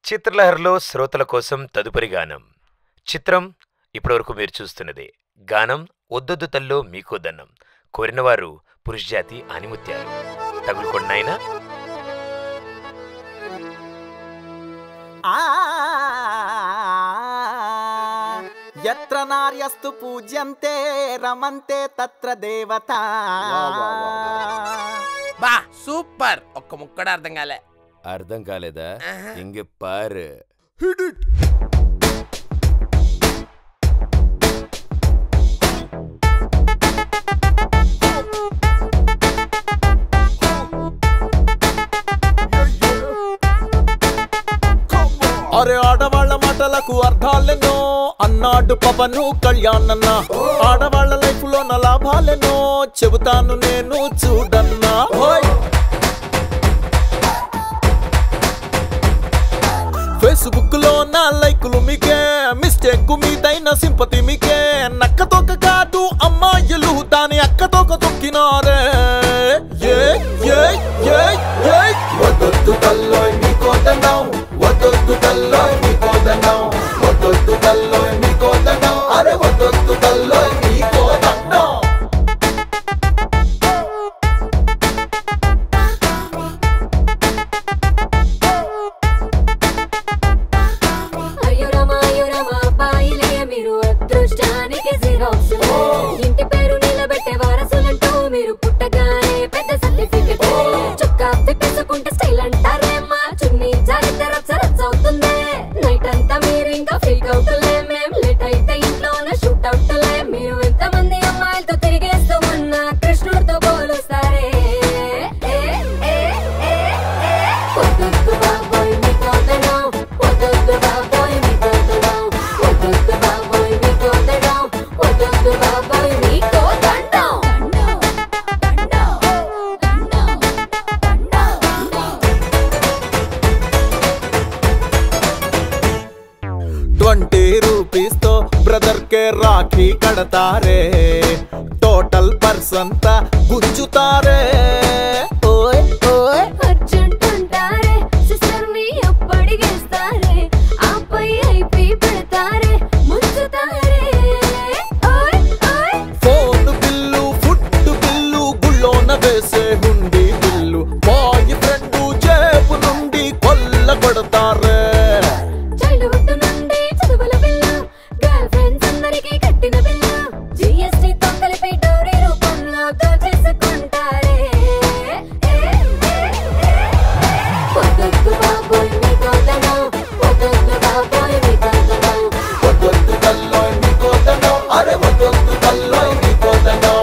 చిత్రలహరిలో శ్రోతల కోసం తదుపరి గానం చిత్రం ఇప్పటివరకు మీరు చూస్తున్నదే గానం ఒద్దొద్దు తల్లో మీకో దన్నం కోరినవారు పురుషజాతి ఆనిముత్యాలు తగులుకొండాయినా ఆ యత్ర నార్యస్తు పూజ్యంతే రమంతే తత్ర దేవత బా సూపర్ ఒక్క ముక్కడ అర్థం కాలే అర్థం కాలేదా ఆహా. ఇంక పారు అరే ఆడవాళ్ళ మాటలకు అర్థాలెనో అన్నాడు పవను కళ్యాణన్న ఆడవాళ్ళ లైఫ్ లో నా లాభాలెనో చెబుతాను నేను చూడన్నా ఓయ్ ఫేస్బుక్ లో నా లైకులు మీకే మిస్టేక్ మీదైన సింపతి మీకే నక్క తోక కాదు అమ్మాయిలు దాని అక్క తోక తొక్కినారే ఏ ఏ ఏ ఏ వద్దొద్దు తల్లోయ్ మీకో దండం వద్దొద్దు తల్లోయ్ మీకో దండం వద్దొద్దు తల్లోయ్ మీకో దండం అరే వద్దొద్దు తల్లోయ్ మీకో దండం అయ్యో రామా అయ్యో రామా అబ్బాయిలే మీరు అదృష్టానికి జిరాక్స్ ఇంటి పేరు నిలబెట్టే వారసులంటూ మీరు పుట్టగానే పెద్ద సర్టిఫికెట్ చొక్కా తిప్పేసుకుంటే స్టైల్ అంటారేమ్మా చున్నీ జారితే రచ్చ రచ్చ అవుతుంది నైట్ అంతా మీరు ఇంకా ఫీక్ అవుతులే మేం లేట్ అయితే ఇంట్లోనే షూట్ అవుతులే మీరు ఎంతమంది అమ్మాయిలతో తిరిగేస్తూ ఉన్న కృష్ణుడితో పోలుస్తారే ఏ, ఏ, ఏ, ఏ. వద్దొద్దు బాబోయ్ మీకు వదనం. వద్దొద్దు బాబోయ్ మీకు వదనం. వద్దొద్దు బాబోయ్ మీకు వదనం. వద్దొద్దు బాబోయ్ మీకు దండం. ట్వంటీ రూపీస్ తో బ్రదర్ కే రాఖీ కడతారే టోటల్ పర్సన్ తా గుంజుతారే ఓయ్ ఓయ్ అర్జెంట్ అంటారే సిస్టర్ ని అప్పడిగేస్తారే ఆపై ఐపీ పెడతారే ముంచుతారే ఓయ్ ఓయ్ ఫోన్ బిల్లు ఫుడ్ బిల్లు గుళ్ళోన వేసే హుండీ బిల్లు బాయ్ ఫ్రెండ్ జేబు నుండి కొల్ల కొడతారే చైల్డ్హుడ్ నుండి చదువుల బిల్ల గర్ల్ ఫ్రెండ్స్ అందరికి కట్టిన బిల్ల జిఎస్టీ తో కలిపి డౌరీ రూపంలో దోచేసుకుంటారే ఏ, ఏ, ఏ, ఏ. వద్దొద్దు బాబోయ్ మీకు వదనం. వద్దొద్దు బాబోయ్ మీకు వదనం. వద్దొద్దు తల్లోయ్ మీకో దండం అరే వద్దొద్దు తల్లోయ్ మీకో దండం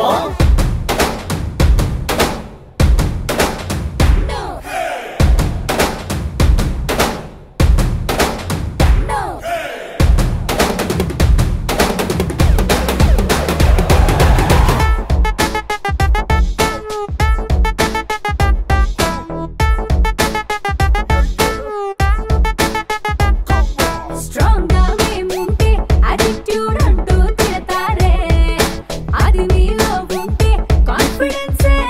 స్ట్రాంగ్ గా మేముంటే attitude అంటూ తిడతారే. అది మీలో ఉంటే confidence ఏ.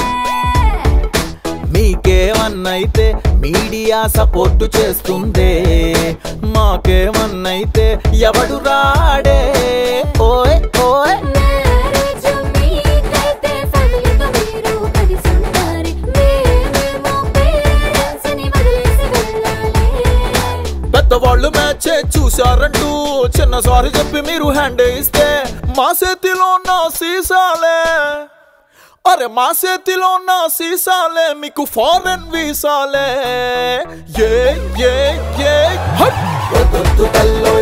మీకేమన్నైతే మీడియా సపోర్ట్ చేస్తుందే మాకేమన్నైతే ఎవడు రాడే ఓయ్ ఓయ్ మ్యారేజ్ మీకైతే ఫ్యామిలీతో మీరు కలిసి ఉండాలి. మేమేమో parents ని వదిలేసి వెళ్ళాలి. పెద్దవాళ్ళు మ్యాచ్ చూశారంటూ చిన్న సారీ చెప్పి మీరు హ్యాండ్ ఇస్తే మా చేతిలో ఉన్న సీసాలే అరే మా చేతిలో ఉన్న సీసాలే మీకు ఫారెన్ వీసాలే ఏ ఏ ఏ హట్! వద్దొద్దు తల్లో